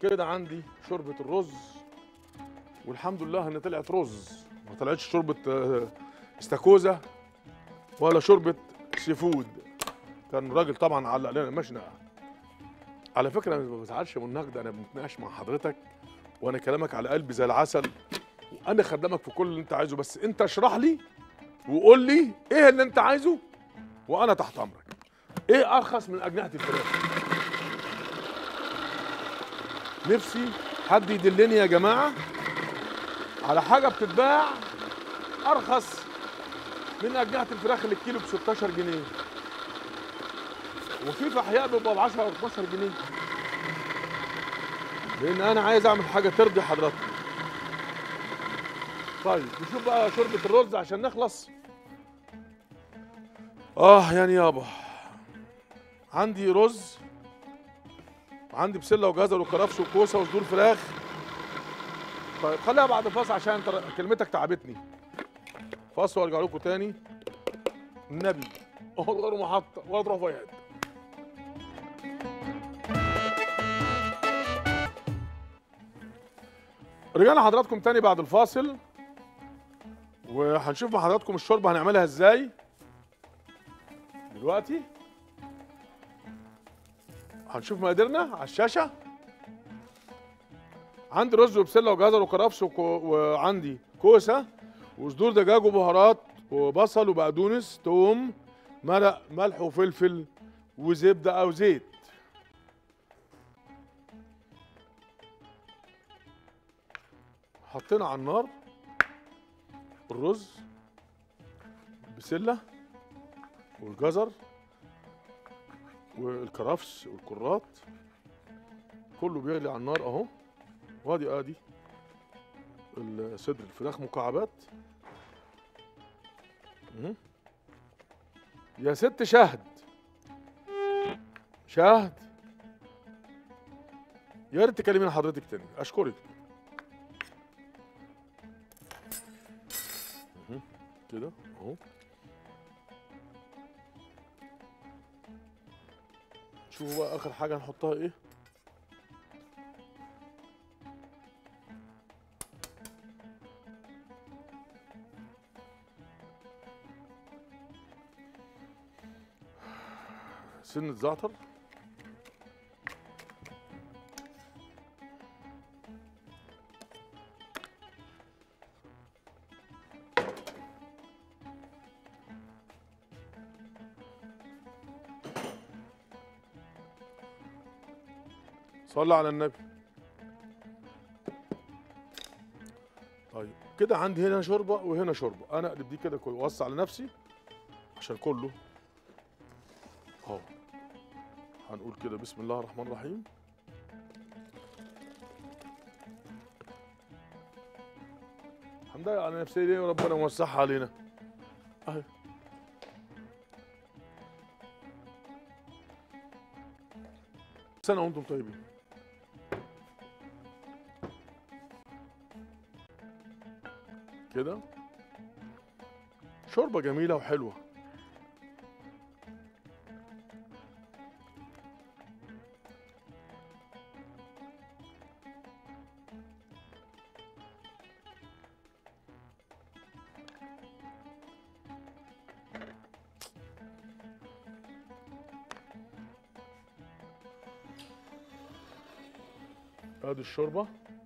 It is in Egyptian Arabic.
كده عندي شوربه الرز والحمد لله ان طلعت رز ما طلعتش شوربه آه، استاكوزا ولا شوربه سي فود كان الراجل طبعا علق لنا مشنقه على فكره انا ما بزعلش من النقد انا بنتناقش مع حضرتك وانا كلامك على قلبي زي العسل وانا خدامك في كل اللي انت عايزه بس انت اشرح لي وقول لي ايه اللي انت عايزه وانا تحت امرك ايه ارخص من اجنحه الفراخ نفسي حد يدلني يا جماعه على حاجه بتتباع ارخص من اجنحه الفراخ اللي الكيلو ب 16 جنيه وفي في احياء بيبقى ب 10 او 12 جنيه لان انا عايز اعمل حاجه ترضي حضرتك طيب نشوف بقى شوربه الرز عشان نخلص اه يعني يابا عندي رز عندي بسله وجزر وكرفس وكوسه وصدور فراخ طيب خليها بعد الفاصل عشان انت كلمتك تعبتني فاصل وارجع لكم تاني النبي غير محطه ولا تروح في أي حتة. رجعنا حضراتكم تاني بعد الفاصل وهنشوف مع حضراتكم الشوربه هنعملها ازاي دلوقتي هنشوف مقاديرنا على الشاشه عندي رز وبسله وجزر وكرفس وكو... وعندي كوسه وصدور دجاج وبهارات وبصل وبقدونس توم مرق ملح وفلفل وزبده او زيت حطينا على النار الرز البسله والجزر والكرفس والكرات كله بيغلي على النار اهو وادي ادي الصدر الفراخ مكعبات مم. يا ست شهد شهد يا ريت تكلمين حضرتك تاني اشكرك مهم. كده اهو شوفوا بقى اخر حاجه هنحطها ايه سنة زعتر صلى على النبي طيب كده عندي هنا شوربه وهنا شوربه انا اقلب دي كده كويس واوسع لنفسي عشان كله اهو هنقول كده بسم الله الرحمن الرحيم هنضيق على نفسي ليه وربنا موسعها علينا اهي سنة وانتم طيبين كده شوربة جميلة وحلوة ادي الشوربه